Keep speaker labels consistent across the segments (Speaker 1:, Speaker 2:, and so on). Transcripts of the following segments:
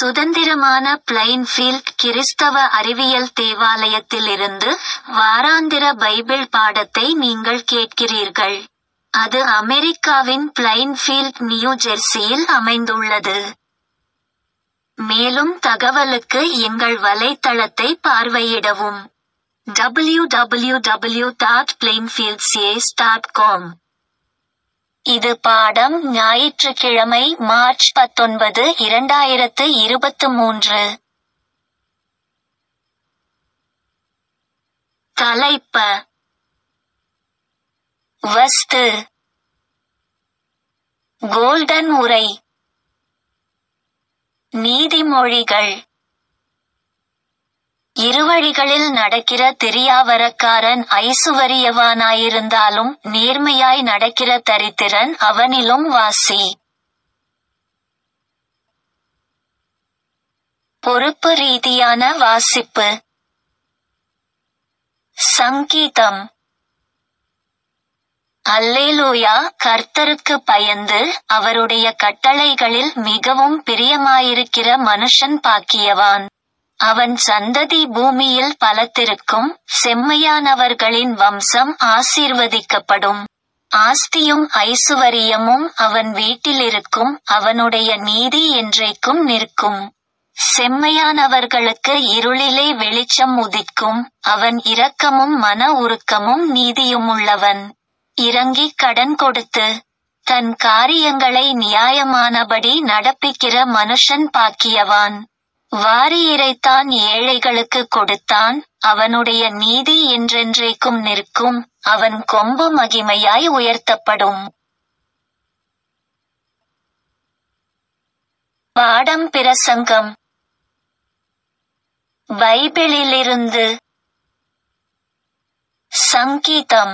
Speaker 1: சுதந்திரமான பிளைன்ஃபீல்ட் கிறிஸ்தவ அறிவியல் தேவாலயத்திலிருந்து வாராந்திர பைபிள் பாடத்தை நீங்கள் கேட்கிறீர்கள். அது அமெரிக்காவின் பிளைன்ஃபீல்ட் நியூ ஜெர்சியில் அமைந்துள்ளது. மேலும் தகவலுக்கு எங்கள் வலைத்தளத்தை பார்வையிடவும். www.plainfieldcs.com இது பாடம் ஞாயிற்றுக்கிழமை மார்ச் பத்தொன்பது இரண்டாயிரத்து இருபத்து மூன்று. தலைப்ப வஸ்து கோல்டன் உரை நீதிமொழிகள் இருவழிகளில் நடக்கிற திரியாவரக்காரன் ஐசுவரியவானாயிருந்தாலும் நேர்மையாய் நடக்கிற தரித்திரன் அவனிலும் வாசி. பொறுப்பு ரீதியான வாசிப்பு சங்கீதம் அல்லேலூயா கர்த்தருக்கு பயந்து அவருடைய கட்டளைகளில் மிகவும் பிரியமாயிருக்கிற மனுஷன் பாக்கியவான். அவன் சந்ததி பூமியில் பலத்திருக்கும் செம்மையானவர்களின் வம்சம் ஆசீர்வதிக்கப்படும். ஆஸ்தியும் ஐசுவரியமும் அவன் வீட்டிலிருக்கும் அவனுடைய நீதி என்றைக்கும் நிற்கும். செம்மையானவர்களுக்கு இருளிலே வெளிச்சம் உதிக்கும் அவன் இரக்கமும் மன உருக்கமும் நீதியுமுள்ளவன். இரங்கிக் கடன் கொடுத்து தன் காரியங்களை நியாயமானபடி நடப்பிக்கிற மனுஷன் பாக்கியவான். வாரி இறைத்தான் ஏழைகளுக்கு கொடுத்தான் அவனுடைய நீதி என்றென்றைக்கும் நிற்கும் அவன் கொம்பு மகிமையாய் உயர்த்தப்படும். பாடம் பிரசங்கம் பைபிளிலிருந்து சங்கீதம்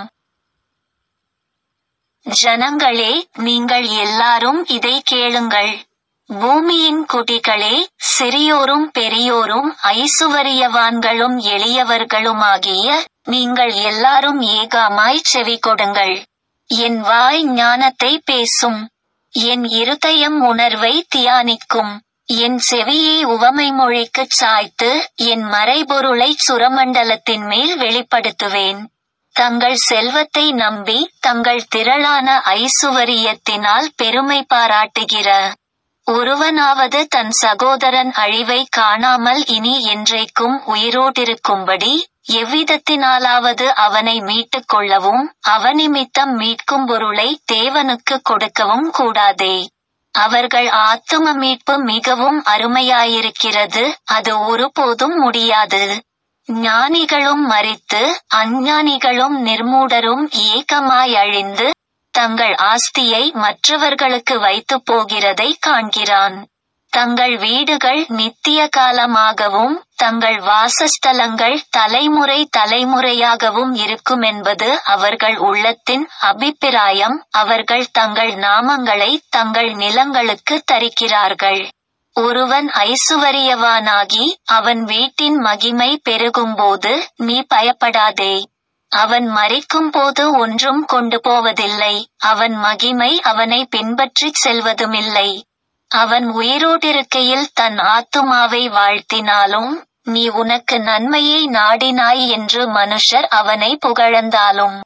Speaker 1: ஜனங்களே நீங்கள் எல்லாரும் இதை கேளுங்கள். பூமியின் குடிகளே சிறியோரும் பெரியோரும் ஐசுவரியவான்களும் எளியவர்களுமாகிய நீங்கள் எல்லாரும் ஏகாமாய்ச் செவிகொடுங்கள். என் வாய் ஞானத்தை பேசும். என் இருதயம் உணர்வை தியானிக்கும். என் செவியை உவமை மொழிக்குச் சாய்த்து என் மறைபொருளைச் சுரமண்டலத்தின் மேல் வெளிப்படுத்துவேன். தங்கள் செல்வத்தை நம்பி தங்கள் திரளான ஐசுவரியத்தினால் பெருமை பாராட்டுகிற ஒருவனாவது தன் சகோதரன் அழிவை காணாமல் இனி என்றைக்கும் உயிரோடிருக்கும்படி எவ்விதத்தினாலாவது அவனை மீட்டுக் கொள்ளவும் அவனிமித்தம் மீட்கும் பொருளை தேவனுக்கு கொடுக்கவும் கூடாதே. அவர்கள் ஆத்தும மீட்பு மிகவும் அருமையாயிருக்கிறது அது ஒருபோதும் முடியாது. ஞானிகளும் மரித்து அஞ்ஞானிகளும் நிர்மூடரும் ஏகமாய் அழிந்து தங்கள் ஆஸ்தியை மற்றவர்களுக்கு வைத்துப் போகிறதை காண்கிறான். தங்கள் வீடுகள் நித்திய காலமாகவும் தங்கள் வாசஸ்தலங்கள் தலைமுறை தலைமுறையாகவும் இருக்குமென்பது அவர்கள் உள்ளத்தின் அபிப்பிராயம் அவர்கள் தங்கள் நாமங்களை தங்கள் நிலங்களுக்கு தரிக்கிறார்கள். ஒருவன் ஐசுவரியவானாகி அவன் வீட்டின் மகிமை பெருகும்போது நீ பயப்படாதே. அவன் மரிக்கும்போது ஒன்றும் கொண்டு போவதில்லை அவன் மகிமை அவனை பின்பற்றிச் செல்வதுமில்லை. அவன் உயிரோடிருக்கையில் தன் ஆத்துமாவை வாழ்த்தினாலும் நீ உனக்கு நன்மையை நாடினாய் என்று மனுஷர் அவனை புகழந்தாலும்.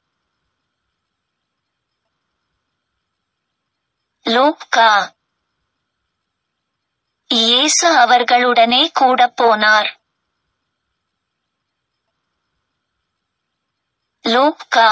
Speaker 1: லூக்கா இயேசு அவர்களுடனே கூடப் போனார். லூக்கா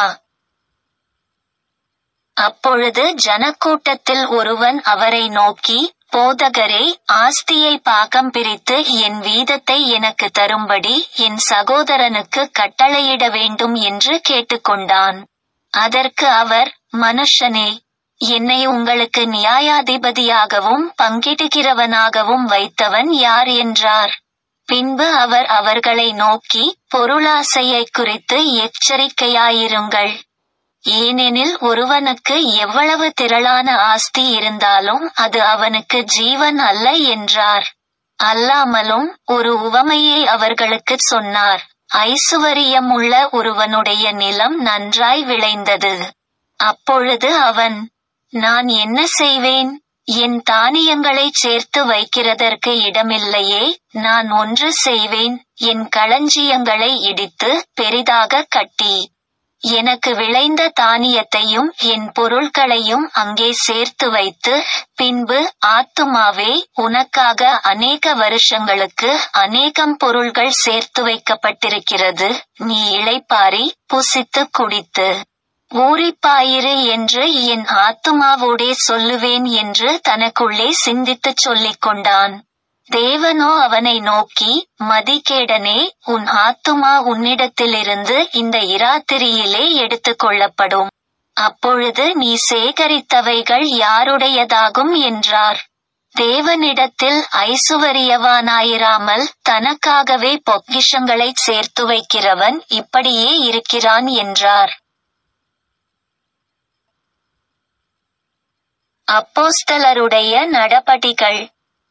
Speaker 1: அப்பொழுது ஜனக்கூட்டத்தில் ஒருவன் அவரை நோக்கி போதகரே ஆஸ்தியை பாகம் பிரித்து என் வீதத்தை எனக்கு தரும்படி என் சகோதரனுக்கு கட்டளையிட வேண்டும் என்று கேட்டுக்கொண்டான். அதற்கு அவர் மனுஷனே என்னை உங்களுக்கு நியாயாதிபதியாகவும் பங்கிடுகிறவனாகவும் வைத்தவன் யார் என்றார். பின்பு அவர் அவர்களை நோக்கி பொருளாசையைக் குறித்து எச்சரிக்கையாயிருங்கள். ஏனெனில் ஒருவனுக்கு எவ்வளவு திரளான ஆஸ்தி இருந்தாலும் அது அவனுக்கு ஜீவன் அல்ல என்றார். அல்லாமலும் ஒரு உவமையை அவர்களுக்குச் சொன்னார். ஐசுவரியமுள்ள ஒருவனுடைய நிலம் நன்றாய் விளைந்தது. அப்பொழுது அவன் நான் என்ன செய்வேன் என் தானியங்களைச் சேர்த்து வைக்கிறதற்கு இடமில்லையே நான் ஒன்று செய்வேன் என் களஞ்சியங்களை இடித்து பெரிதாக கட்டி எனக்கு விளைந்த தானியத்தையும் என் பொருள்களையும் அங்கே சேர்த்து வைத்து பின்பு ஆத்துமாவே உனக்காக அநேக வருஷங்களுக்கு அநேகம் பொருள்கள் சேர்த்து வைக்கப்பட்டிருக்கிறது நீ இளைப்பாரி புசித்து குடித்து ஊறிப்பாயிரு என்று என் ஆத்துமாவோடே சொல்லுவேன் என்று தனக்குள்ளே சிந்தித்துச் சொல்லிக் கொண்டான் தேவனோ அவனை நோக்கி மதிகேடனே உன் ஆத்துமா உன்னிடத்திலிருந்து இந்த இராத்திரியிலே எடுத்துக் கொள்ளப்படும் அப்பொழுது நீ சேகரித்தவைகள் யாருடையதாகும் என்றார் தேவனிடத்தில் ஐசுவரியவானாயிராமல் தனக்காகவே பொக்கிஷங்களைச் சேர்த்து வைக்கிறவன் இப்படியே இருக்கிறான் என்றார் அப்போஸ்தலருடைய நடபடிகள்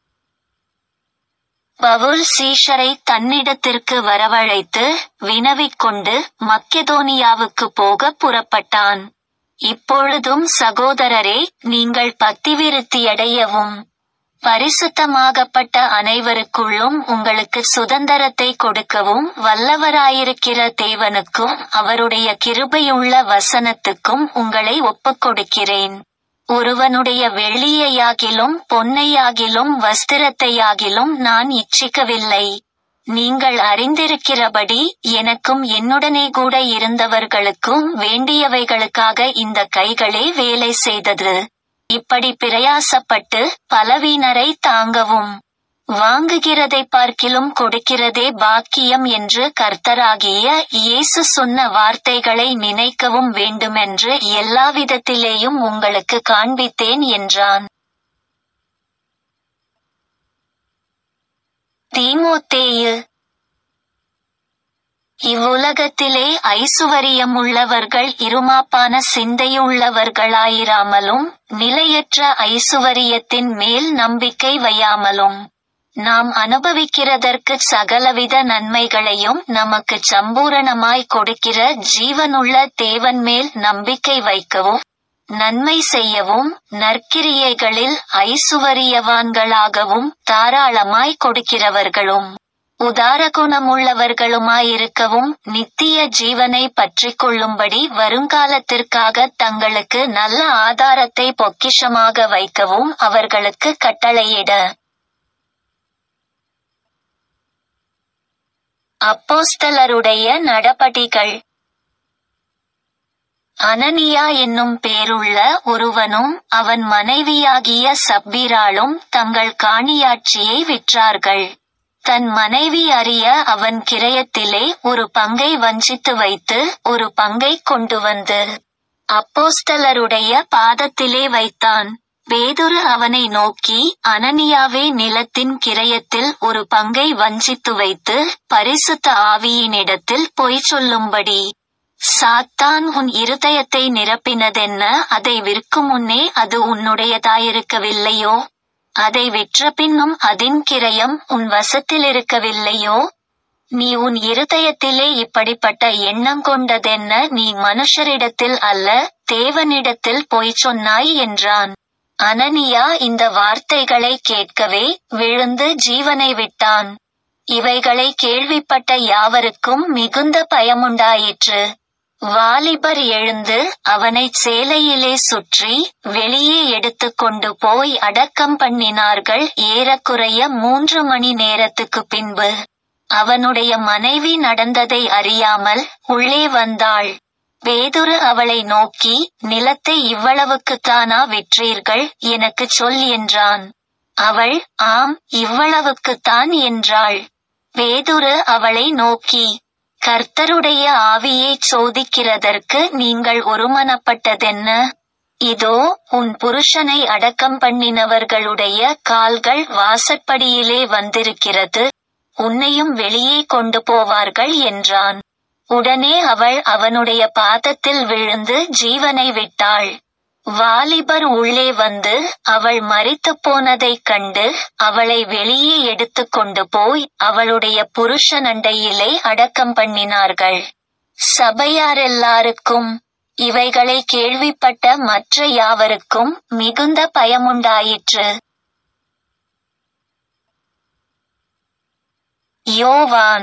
Speaker 1: பவுல் சீஷரை தன்னிடத்திற்கு வரவழைத்து வினவிக்கொண்டு மக்கெதோனியாவுக்கு போக புறப்பட்டான் இப்பொழுதும் சகோதரரே நீங்கள் பக்திவிருத்தியடையவும் பரிசுத்தமாகப்பட்ட அனைவருக்குள்ளும் உங்களுக்கு சுதந்திரத்தை கொடுக்கவும் வல்லவராயிருக்கிற தேவனுக்கும் அவருடைய கிருபையுள்ள வசனத்துக்கும் உங்களை ஒப்புக் கொடுக்கிறேன் ஒருவனுடைய வெள்ளியையாகிலும் பொன்னையாகிலும் வஸ்திரத்தையாகிலும் நான் இச்சிக்கவில்லை நீங்கள் அறிந்திருக்கிறபடி எனக்கும் என்னுடனே கூட இருந்தவர்களுக்கும் வேண்டியவைகளுக்காக இந்த கைகளே வேலை செய்தது இப்படி பிரயாசப்பட்டு பலவீனரை தாங்கவும் வாங்குகிறதை பார்க்கிலும் கொடுக்கிறதே பாக்கியம் என்று கர்த்தராகிய இயேசு சொன்ன வார்த்தைகளை நினைக்கவும் வேண்டுமென்று எல்லாவிதத்திலேயும் உங்களுக்கு காண்பித்தேன் என்றான் தீமோத்தேயு இவ்வுலகத்திலே ஐசுவரியமுள்ளவர்கள் இருமாப்பான சிந்தையுள்ளவர்களாயிராமலும் நிலையற்ற ஐசுவரியத்தின் மேல் நம்பிக்கை வையாமலும் நாம் அனுபவிக்கிறதற்கு சகலவித நன்மைகளையும் நமக்கு சம்பூரணமாய் கொடுக்கிற ஜீவனுள்ள தேவன் மேல் நம்பிக்கை வைக்கவும் நன்மை செய்யவும் நற்கிரியைகளில் ஐசுவரியவான்களாகவும் தாராளமாய் கொடுக்கிறவர்களும் உதாரகுணமுள்ளவர்களுமாயிருக்கவும் நித்திய ஜீவனை பற்றிக் கொள்ளும்படி வருங்காலத்திற்காக தங்களுக்கு நல்ல ஆதாரத்தை பொக்கிஷமாக வைக்கவும் அவர்களுக்கு கட்டளையிட அப்போஸ்தலருடைய நடபடிகள் அனனியா என்னும் பேருள்ள ஒருவனும் அவன் மனைவியாகிய சப்பீராளும் தங்கள் காணியாட்சியை விற்றார்கள் தன் மனைவி அறிய அவன் கிரயத்திலே ஒரு பங்கை வஞ்சித்து வைத்து ஒரு பங்கை கொண்டு வந்து அப்போஸ்தலருடைய பாதத்திலே வைத்தான் பேதுரு அவனை நோக்கி அனனியாவே நிலத்தின் கிரயத்தில் ஒரு பங்கை வஞ்சித்து வைத்து பரிசுத்த ஆவியினிடத்தில் பொய் சொல்லும்படி சாத்தான் உன் இருதயத்தை நிரப்பினதென்ன அதை விற்கும் முன்னே அது உன்னுடையதாயிருக்கவில்லையோ அதை விற்ற பின்னும் அதின் கிரயம் உன் வசத்தில் இருக்கவில்லையோ நீ உன் இருதயத்திலே இப்படிப்பட்ட எண்ணம் கொண்டதென்ன நீ மனுஷரிடத்தில் அல்ல தேவனிடத்தில் பொய் சொன்னாய் என்றான் அனனியா இந்த வார்த்தைகளை கேட்கவே விழுந்து ஜீவனை விட்டான் இவைகளை கேள்விப்பட்ட யாவருக்கும் மிகுந்த பயமுண்டாயிற்று வாலிபர் எழுந்து அவனை சேலையிலே சுற்றி வெளியே எடுத்துக்கொண்டு போய் அடக்கம் பண்ணினார்கள் ஏறக்குறைய மூன்று மணி நேரத்துக்கு பின்பு அவனுடைய மனைவி நடந்ததை அறியாமல் உள்ளே வந்தாள் பேதுரு அவளை நோக்கி நிலத்தை இவ்வளவுக்குத்தானா விற்றீர்கள் எனக்கு சொல் என்றான் அவள் ஆம் இவ்வளவுக்குத்தான் என்றாள் பேதுரு அவளை நோக்கி கர்த்தருடைய ஆவியை சோதிக்கிறதற்கு நீங்கள் ஒருமனப்பட்டதென்ன இதோ உன் புருஷனை அடக்கம் பண்ணினவர்களுடைய கால்கள் வாசற்படியிலே வந்திருக்கிறது உன்னையும் வெளியே கொண்டு போவார்கள் என்றான் உடனே அவள் அவனுடைய பாதத்தில் விழுந்து ஜீவனை விட்டாள் வாலிபர் உள்ளே வந்து அவள் மறித்து போனதைக் கண்டு அவளை வெளியே எடுத்துக்கொண்டு போய் அவளுடைய புருஷனண்டையிலே அடக்கம் பண்ணினார்கள் சபையாரெல்லாருக்கும் இவைகளை கேள்விப்பட்ட மற்ற யாவருக்கும் மிகுந்த பயமுண்டாயிற்று யோவான்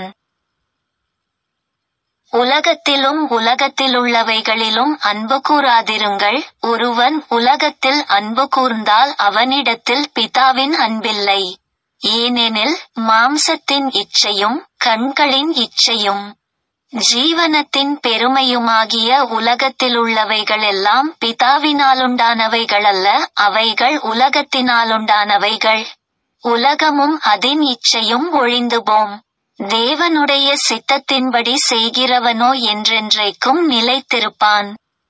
Speaker 1: உலகத்திலும் உலகத்திலுள்ளவைகளிலும் அன்பு கூறாதிருங்கள் ஒருவன் உலகத்தில் அன்பு கூர்ந்தால் அவனிடத்தில் பிதாவின் அன்பில்லை ஏனெனில் மாம்சத்தின் இச்சையும் கண்களின் இச்சையும் ஜீவனத்தின் பெருமையுமாகிய உலகத்திலுள்ளவைகளெல்லாம் பிதாவினாலுண்டானவைகளல்ல அவைகள் உலகத்தினாலுண்டானவைகள் உலகமும் அதின் இச்சையும் ஒழிந்து போம் தேவனுடைய சித்தத்தின்படி செய்கிறவனோ என்றென்றைக்கும் நிலைத்திருப்பான்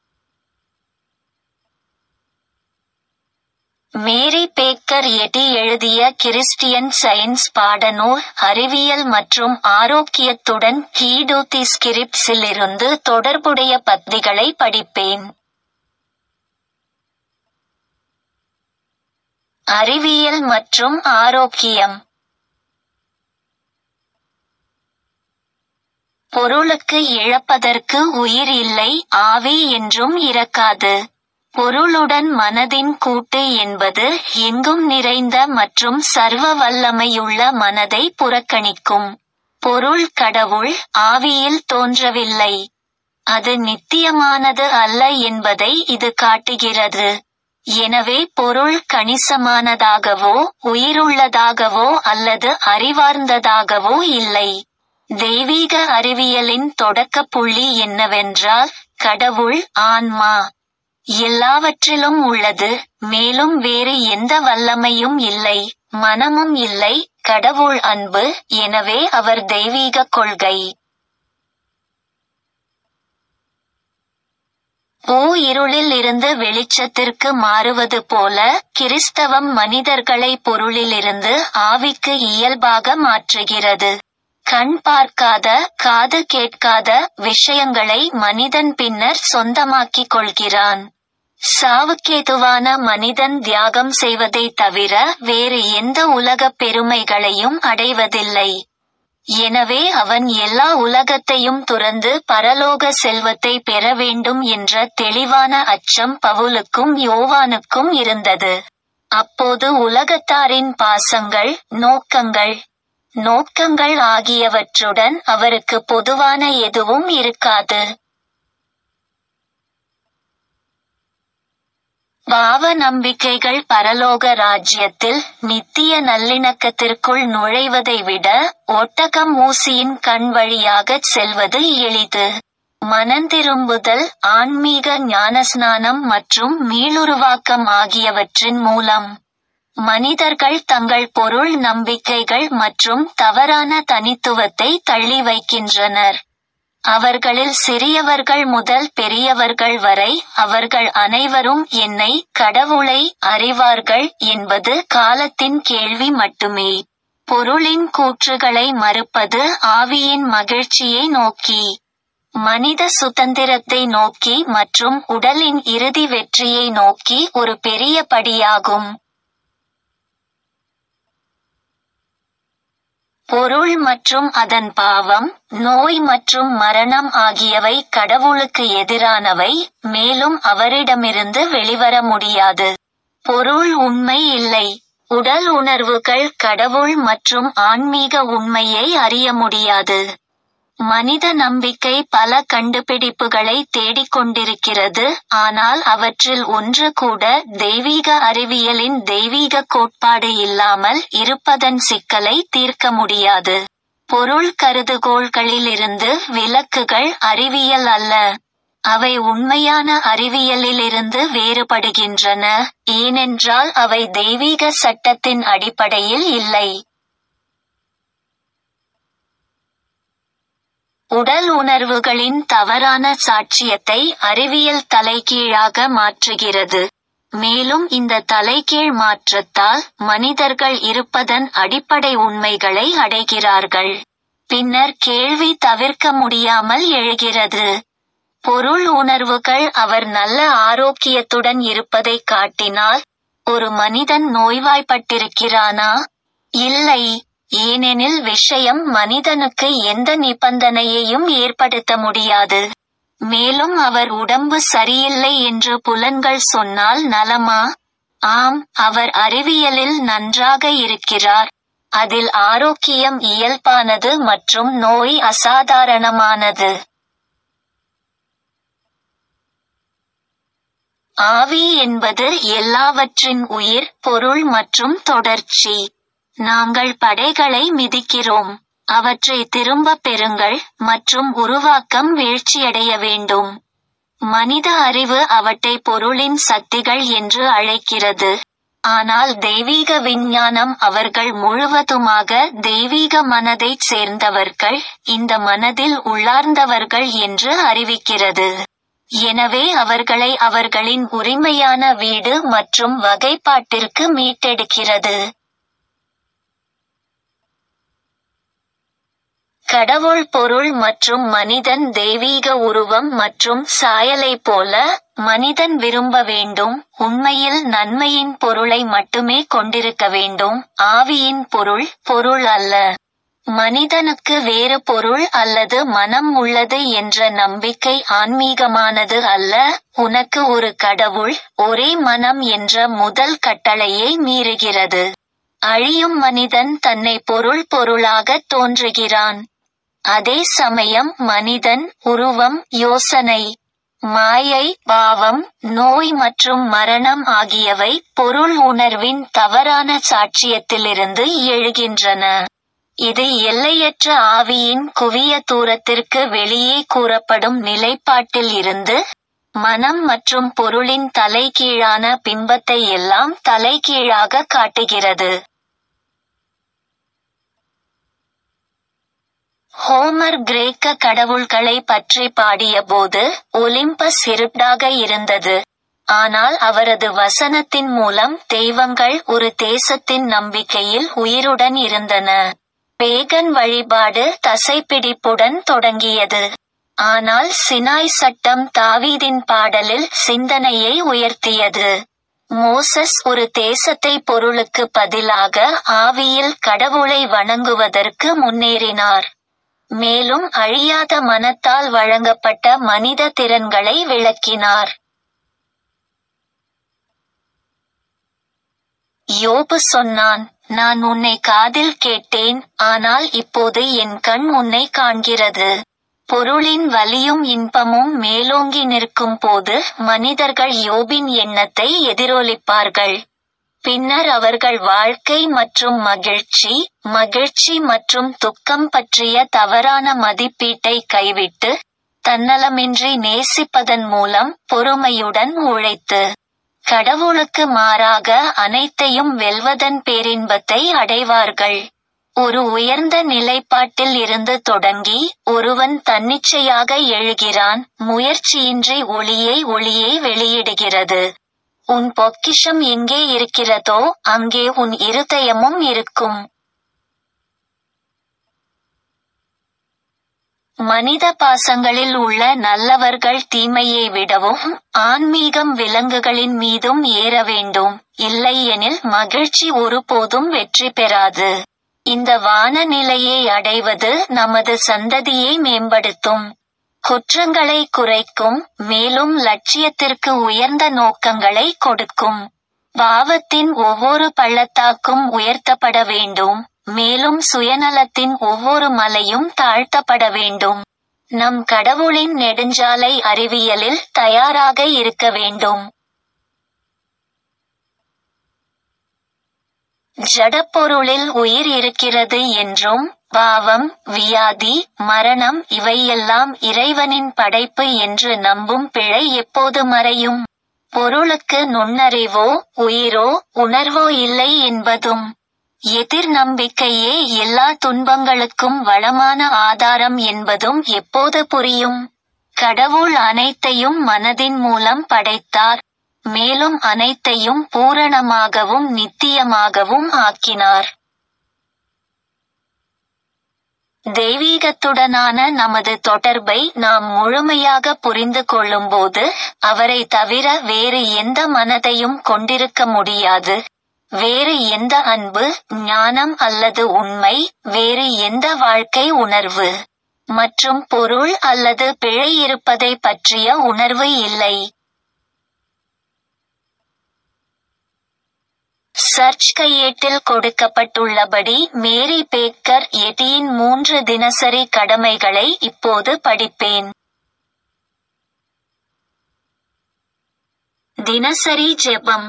Speaker 1: மேரி பேக்கர் எட்டி எழுதிய கிறிஸ்டியன் சயின்ஸ் பாடநூல் அறிவியல் மற்றும் ஆரோக்கியத்துடன் ஹீடூத்தி ஸ்கிரிப்ட்ஸிலிருந்து தொடர்புடைய பத்திகளை படிப்பேன் அறிவியல் மற்றும் ஆரோக்கியம் பொருளுக்கு இழப்பதற்கு உயிர் இல்லை ஆவி என்றும் இறக்காது பொருளுடன் மனதின் கூட்டு என்பது எங்கும் நிறைந்த மற்றும் சர்வ வல்லமையுள்ள மனதை புறக்கணிக்கும் பொருள் கடவுள் ஆவியில் தோன்றவில்லை அது நித்தியமானது அல்ல என்பதை இது காட்டுகிறது எனவே பொருள் கணிசமானதாகவோ உயிருள்ளதாகவோ அல்லது அறிவார்ந்ததாகவோ இல்லை தெய்வீக அறிவியலின் தொடக்க புள்ளி என்னவென்றால் கடவுள் ஆன்மா எல்லாவற்றிலும் உள்ளது மேலும் வேறு எந்த வல்லமையும் இல்லை மனமும் இல்லை கடவுள் அன்பு எனவே அவர் தெய்வீக கொள்கை பூ இருளில் இருந்து வெளிச்சத்திற்கு மாறுவது போல கிறிஸ்தவம் மனிதர்களை பொருளிலிருந்து ஆவிக்கு இயல்பாக மாற்றுகிறது கண் பார்க்காத காது கேட்காத விஷயங்களை மனிதன் பின்னர் சொந்தமாக்கிக் கொள்கிறான் சாவுக்கேதுவான மனிதன் தியாகம் செய்வதை தவிர வேறு எந்த உலகப் பெருமைகளையும் அடைவதில்லை எனவே அவன் எல்லா உலகத்தையும் துறந்து பரலோக செல்வத்தை பெற வேண்டும் என்ற தெளிவான அச்சம் பவுலுக்கும் யோவானுக்கும் இருந்தது அப்போது உலகத்தாரின் பாசங்கள் நோக்கங்கள் நோக்கங்கள் ஆகியவற்றுடன் அவருக்கு பொதுவான எதுவும் இருக்காது பாவ நம்பிக்கைகள் பரலோக ராஜ்யத்தில் நித்திய நல்லிணக்கத்திற்குள் நுழைவதை விட ஒட்டகம் ஊசியின் கண் வழியாகச் செல்வது எளிது மனந்திரும்புதல் ஆன்மீக ஞானஸ்நானம் மற்றும் மீளுருவாக்கம் ஆகியவற்றின் மூலம் மனிதர்கள் தங்கள் பொருள் நம்பிக்கைகள் மற்றும் தவறான தனித்துவத்தை தள்ளி வைக்கின்றனர் அவர்களில் சிறியவர்கள் முதல் பெரியவர்கள் வரை அவர்கள் அனைவரும் என்னை கடவுளை அறிவார்கள் என்பது காலத்தின் கேள்வி மட்டுமே பொருளின் கூற்றுகளை மறுப்பது ஆவியின் மகிழ்ச்சியை நோக்கி மனித சுதந்திரத்தை நோக்கி மற்றும் உடலின் இறுதி வெற்றியை நோக்கி ஒரு பெரிய படியாகும் பொருள் மற்றும் அதன் பாவம் நோய் மற்றும் மரணம் ஆகியவை கடவுளுக்கு எதிரானவை மேலும் அவரிடமிருந்து வெளிவர முடியாது பொருள் உண்மை இல்லை உடல் உணர்வுகள் கடவுள் மற்றும் ஆன்மீக உண்மையை அறிய முடியாது மனித நம்பிக்கை பல கண்டுபிடிப்புகளை தேடிக்கொண்டிருக்கிறது ஆனால் அவற்றில் ஒன்று கூட தெய்வீக அறிவியலின் தெய்வீக கோட்பாடு இல்லாமல் இருப்பதன் சிக்கலை தீர்க்க முடியாது பொருள் கருதுகோள்களிலிருந்து விலக்குகள் அறிவியல் அல்ல அவை உண்மையான அறிவியலிலிருந்து வேறுபடுகின்றன ஏனென்றால் அவை தெய்வீக சட்டத்தின் அடிப்படையில் இல்லை உடல் உணர்வுகளின் தவறான சாட்சியத்தை அறிவியல் தலைகீழாக மாற்றுகிறது மேலும் இந்த தலைகீழ் மாற்றத்தால் மனிதர்கள் இருப்பதன் அடிப்படை உண்மைகளை அடைகிறார்கள் பின்னர் கேள்வி தவிர்க்க முடியாமல் எழுகிறது பொருள் உணர்வுகள் அவர் நல்ல ஆரோக்கியத்துடன் இருப்பதை காட்டினால் ஒரு மனிதன் நோய்வாய்ப்பட்டிருக்கிறானா இல்லை ஏனெனில் விஷயம் மனிதனுக்கு எந்த நிபந்தனையையும் ஏற்படுத்த முடியாது மேலும் அவர் உடம்பு சரியில்லை என்று புலன்கள் சொன்னால் நலமா ஆம் அவர் அறிவியலில் நன்றாக இருக்கிறார் அதில் ஆரோக்கியம் இயல்பானது மற்றும் நோய் அசாதாரணமானது ஆவி என்பது எல்லாவற்றின் உயிர் பொருள் மற்றும் தொடர்ச்சி நாங்கள் படைகளை மிதிக்கிறோம் அவற்றை திரும்ப பெறுங்கள் மற்றும் உருவாக்கம் வீழ்ச்சியடைய வேண்டும் மனித அறிவு அவற்றை பொருளின் சக்திகள் என்று அழைக்கிறது ஆனால் தெய்வீக விஞ்ஞானம் அவர்கள் முழுவதுமாக தெய்வீக மனதைச் சேர்ந்தவர்கள் இந்த மனதில் உள்ளார்ந்தவர்கள் என்று அறிவிக்கிறது எனவே அவர்களை அவர்களின் உரிமையான வீடு மற்றும் வகைப்பாட்டிற்கு மீட்டெடுக்கிறது கடவுள் பொருள் மற்றும் மனிதன் தெய்வீக உருவம் மற்றும் சாயலை போல மனிதன் விரும்ப வேண்டும் உண்மையில் நன்மையின் பொருளை மட்டுமே கொண்டிருக்க வேண்டும் ஆவியின் பொருள் பொருள் அல்ல மனிதனுக்கு வேறு பொருள் அல்லது மனம் உள்ளது என்ற நம்பிக்கை ஆன்மீகமானது அல்ல உனக்கு ஒரு கடவுள் ஒரே மனம் என்ற முதல் கட்டளையை மீறுகிறது அழியும் மனிதன் தன்னை பொருள் பொருளாக தோன்றுகிறான் அதே சமயம் மனிதன் உருவம் யோசனை மாயை பாவம் நோய் மற்றும் மரணம் ஆகியவை பொருள் உணர்வின் தவறான சாட்சியத்திலிருந்து எழுகின்றன இது எல்லையற்ற ஆவியின் குவிய தூரத்திற்கு வெளியே கூறப்படும் நிலைப்பாட்டில் இருந்து மனம் மற்றும் பொருளின் தலைகீழான பிம்பத்தை எல்லாம் தலைகீழாக காட்டுகிறது ஹோமர் கிரேக்க கடவுள்களை பற்றி பாடியபோது ஒலிம்பஸ் இருட்டாக இருந்தது ஆனால் அவரது வசனத்தின் மூலம் தெய்வங்கள் ஒரு தேசத்தின் நம்பிக்கையில் உயிருடன் இருந்தன பேகன் வழிபாடு தசைப்பிடிப்புடன் தொடங்கியது ஆனால் சினாய் சட்டம் தாவீதின் பாடலில் சிந்தனையை உயர்த்தியது மோசஸ் ஒரு தேசத்தை பொருளுக்கு பதிலாக ஆவியில் கடவுளை வணங்குவதற்கு முன்னேறினார் மேலும் அழியாத மனத்தால் வழங்கப்பட்ட மனித திறன்களை விளக்கினார் யோபு சொன்னான் நான் உன்னை காதில் கேட்டேன் ஆனால் இப்போது என் கண் உன்னை காண்கிறது பொருளின் வலியும் இன்பமும் மேலோங்கி நிற்கும் போது மனிதர்கள் யோபின் எண்ணத்தை எதிரொலிப்பார்கள் பின்னர் அவர்கள் வாழ்க்கை மற்றும் மகிழ்ச்சி மகிழ்ச்சி மற்றும் துக்கம் பற்றிய தவறான மதிப்பீட்டை கைவிட்டு தன்னலமின்றி நேசிப்பதன் மூலம் பொறுமையுடன் உழைத்து கடவுளுக்கு மாறாக அனைத்தையும் வெல்வதன் பேரின்பத்தை அடைவார்கள் ஒரு உயர்ந்த நிலைப்பாட்டில் இருந்து தொடங்கி ஒருவன் தன்னிச்சையாக எழுகிறான் முயற்சியின்றி ஒளியை ஒளியை வெளியிடுகிறது உன் பொக்கிஷம் எங்கே இருக்கிறதோ அங்கே உன் இருதயமும் இருக்கும் மனித பாசங்களில் உள்ள நல்லவர்கள் தீமையை விடவும் ஆன்மீகம் விலங்குகளின் மீதும் ஏற வேண்டும் இல்லையெனில் மகிழ்ச்சி ஒருபோதும் வெற்றி பெறாது இந்த வானநிலையை அடைவது நமது சந்ததியை மேம்படுத்தும் குற்றங்களை குறைக்கும் மேலும் லட்சியத்திற்கு உயர்ந்த நோக்கங்களை கொடுக்கும் பாவத்தின் ஒவ்வொரு பள்ளத்தாக்கும் உயர்த்தப்பட வேண்டும் மேலும் சுயநலத்தின் ஒவ்வொரு மலையும் தாழ்த்தப்பட வேண்டும் நம் கடவுளின் நெடுஞ்சாலை அறிவியலில் தயாராக இருக்க வேண்டும் ஜடப்பொருளில் உயிர் இருக்கிறது என்றும் பாவம் வியாதி மரணம் இவையெல்லாம் இறைவனின் படைப்பு என்று நம்பும் பிழை எப்போது மறையும் பொருளுக்கு நுண்ணறிவோ உயிரோ உணர்வோ இல்லை என்பதும் எதிர் நம்பிக்கையே எல்லா துன்பங்களுக்கும் வளமான ஆதாரம் என்பதும் எப்போது புரியும் கடவுள் அனைத்தையும் மனதின் மூலம் படைத்தார் மேலும் அனைத்தையும் பூரணமாகவும் நித்தியமாகவும் ஆக்கினார் தெய்வீகத்துடனான நமது தொடர்பை நாம் முழுமையாக புரிந்து கொள்ளும்போது அவரை தவிர வேறு எந்த மனதையும் கொண்டிருக்க முடியாது வேறு எந்த அன்பு ஞானம் அல்லது உண்மை வேறு எந்த வாழ்க்கை உணர்வு மற்றும் பொருள் அல்லது பிழை இருப்பதை பற்றிய உணர்வு இல்லை சர்ச் கையேட்டில் கொடுக்கப்பட்டுள்ளபடி மேரி பேக்கர் எட்டியின் மூன்று தினசரி கடமைகளை இப்போது படிப்பேன் தினசரி ஜெபம்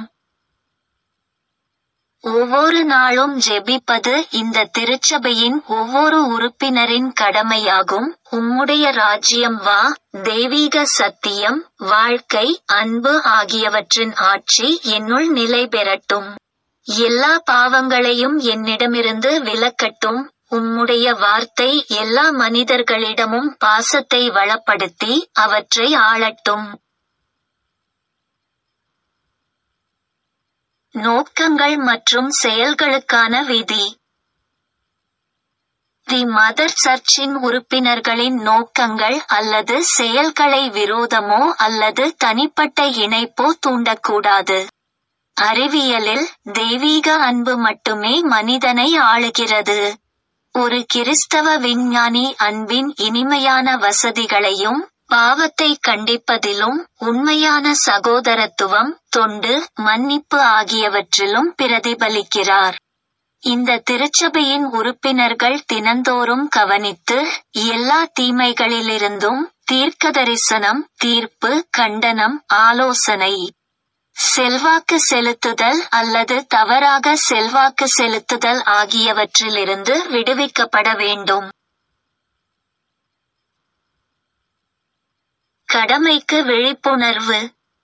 Speaker 1: ஒவ்வொரு நாளும் ஜெபிப்பது இந்த திருச்சபையின் ஒவ்வொரு உறுப்பினரின் கடமையாகும் உம்முடைய ராஜ்யம் வா தெய்வீக சத்தியம் வாழ்க்கை அன்பு ஆகியவற்றின் ஆட்சி என்னுள் நிலை பெறட்டும் எல்லா பாவங்களையும் என்னிடமிருந்து விலக்கட்டும் உம்முடைய வார்த்தை எல்லா மனிதர்களிடமும் பாசத்தை வளப்படுத்தி அவற்றை ஆளட்டும் நோக்கங்கள் மற்றும் செயல்களுக்கான விதி தி மதர் சர்ச்சின் உறுப்பினர்களின் நோக்கங்கள் அல்லது செயல்களை விரோதமோ அல்லது தனிப்பட்ட இணைப்போ தூண்டக்கூடாது அறிவியலில் தெய்வீக அன்பு மட்டுமே மனிதனை ஆளுகிறது ஒரு கிறிஸ்தவ விஞ்ஞானி அன்பின் இனிமையான வசதிகளையும் பாவத்தை கண்டிப்பதிலும் உண்மையான சகோதரத்துவம் தொண்டு மன்னிப்பு ஆகியவற்றிலும் பிரதிபலிக்கிறார் இந்த திருச்சபையின் உறுப்பினர்கள் தினந்தோறும் கவனித்து எல்லா தீமைகளிலிருந்தும் தீர்க்கதரிசனம் தீர்ப்பு கண்டனம் ஆலோசனை செல்வாக்கு செலுத்துதல் அல்லது தவறாக செல்வாக்கு செலுத்துதல் ஆகியவற்றிலிருந்து விடுவிக்கப்பட வேண்டும் கடமைக்கு விழிப்புணர்வு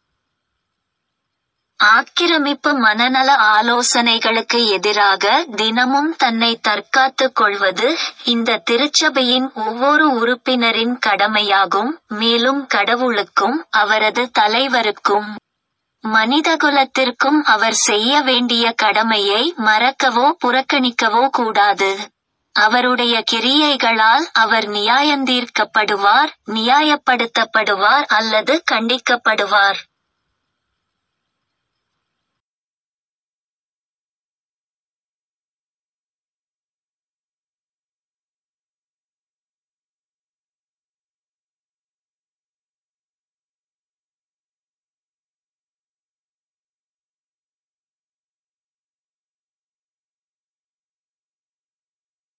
Speaker 1: ஆக்கிரமிப்பு மனநல ஆலோசனைகளுக்கு எதிராக தினமும் தன்னை தற்காத்துக் கொள்வது இந்த திருச்சபையின் ஒவ்வொரு உறுப்பினரின் கடமையாகும் மேலும் கடவுளுக்கும் அவரது தலைவருக்கும் மனிதகுலத்திற்கும் அவர் செய்ய வேண்டிய கடமையை மறக்கவோ புறக்கணிக்கவோ கூடாது அவருடைய கிரியைகளால் அவர் நியாயந்தீர்க்கப்படுவார் நியாயப்படுத்தப்படுவார் அல்லது கண்டிக்கப்படுவார்